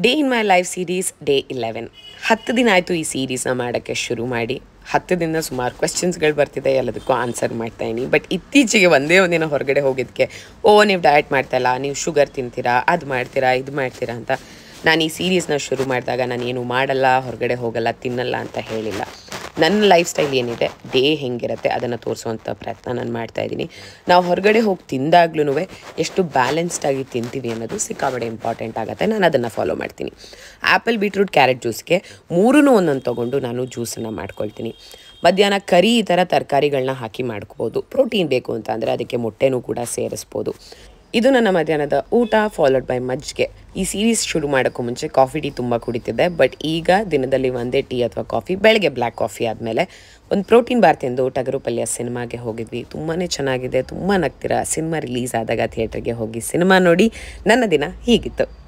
day in my life series day eleven ಹತ್ತು ದಿನ ಆಯಿತು ಈ ಸೀರೀಸ್ನ ಮಾಡೋಕ್ಕೆ ಶುರು ಮಾಡಿ ಹತ್ತು ದಿನ ಸುಮಾರು ಕ್ವೆಶನ್ಸ್ಗಳು ಬರ್ತಿದೆ ಎಲ್ಲದಕ್ಕೂ ಆನ್ಸರ್ ಮಾಡ್ತಾ ಇದೀನಿ ಬಟ್ ಇತ್ತೀಚೆಗೆ ಒಂದೇ ಒಂದಿನ ಹೊರಗಡೆ ಹೋಗಿದ್ದಕ್ಕೆ ಓ ನೀವು ಡಯಟ್ ಮಾಡ್ತಾಯಿಲ್ಲ ನೀವು ಶುಗರ್ ತಿಂತೀರಾ ಅದು ಮಾಡ್ತೀರಾ ಇದು ಮಾಡ್ತೀರಾ ಅಂತ ನಾನು ಈ ಸೀರೀಸ್ನ ಶುರು ಮಾಡಿದಾಗ ನಾನು ಏನು ಮಾಡಲ್ಲ ಹೊರಗಡೆ ಹೋಗಲ್ಲ ತಿನ್ನಲ್ಲ ಅಂತ ಹೇಳಿಲ್ಲ ನನ್ನ ಲೈಫ್ ಸ್ಟೈಲ್ ಏನಿದೆ ಡೇ ಹೆಂಗಿರುತ್ತೆ ಅದನ್ನು ತೋರಿಸುವಂಥ ಪ್ರಯತ್ನ ನಾನು ಮಾಡ್ತಾ ಇದ್ದೀನಿ ನಾವು ಹೊರಗಡೆ ಹೋಗಿ ತಿಂದಾಗ್ಲೂ ಎಷ್ಟು ಬ್ಯಾಲೆನ್ಸ್ಡ್ ಆಗಿ ತಿಂತೀವಿ ಅನ್ನೋದು ಸಿಕ್ಕಾಬಡೆ ಇಂಪಾರ್ಟೆಂಟ್ ಆಗುತ್ತೆ ನಾನು ಅದನ್ನು ಫಾಲೋ ಮಾಡ್ತೀನಿ ಆ್ಯಪಲ್ ಬೀಟ್ರೂಟ್ ಕ್ಯಾರೆಟ್ ಜ್ಯೂಸ್ಗೆ ಮೂರೂ ಒಂದೊಂದು ತೊಗೊಂಡು ನಾನು ಜ್ಯೂಸನ್ನು ಮಾಡ್ಕೊಳ್ತೀನಿ ಮಧ್ಯಾಹ್ನ ಕರಿ ಈ ಥರ ತರಕಾರಿಗಳನ್ನ ಹಾಕಿ ಮಾಡ್ಕೋಬೋದು ಪ್ರೋಟೀನ್ ಬೇಕು ಅಂತ ಅಂದರೆ ಅದಕ್ಕೆ ಮೊಟ್ಟೆನೂ ಕೂಡ ಸೇರಿಸ್ಬೋದು ಇದು ನನ್ನ ಮಧ್ಯಾಹ್ನದ ಊಟ ಫಾಲೋಡ್ ಬೈ ಮಜ್ಜಿಗೆ ಈ ಸೀರೀಸ್ ಶುರು ಮಾಡೋಕ್ಕೂ ಮುಂಚೆ ಕಾಫಿ ಟೀ ತುಂಬ ಕುಡಿತಿದ್ದೆ ಬಟ್ ಈಗ ದಿನದಲ್ಲಿ ಒಂದೇ ಟೀ ಅಥವಾ ಕಾಫಿ ಬೆಳಗ್ಗೆ ಬ್ಲ್ಯಾಕ್ ಕಾಫಿ ಆದಮೇಲೆ ಒಂದು ಪ್ರೋಟೀನ್ ಬಾರ್ ತಿಂದು ಟಗರು ಪಲ್ಯ ಸಿನಿಮಾಗೆ ಹೋಗಿದ್ವಿ ತುಂಬಾ ಚೆನ್ನಾಗಿದೆ ತುಂಬ ನಗ್ತೀರಾ ಸಿನಿಮಾ ರಿಲೀಸ್ ಆದಾಗ ಥಿಯೇಟ್ರಿಗೆ ಹೋಗಿ ಸಿನಿಮಾ ನೋಡಿ ನನ್ನ ದಿನ ಹೀಗಿತ್ತು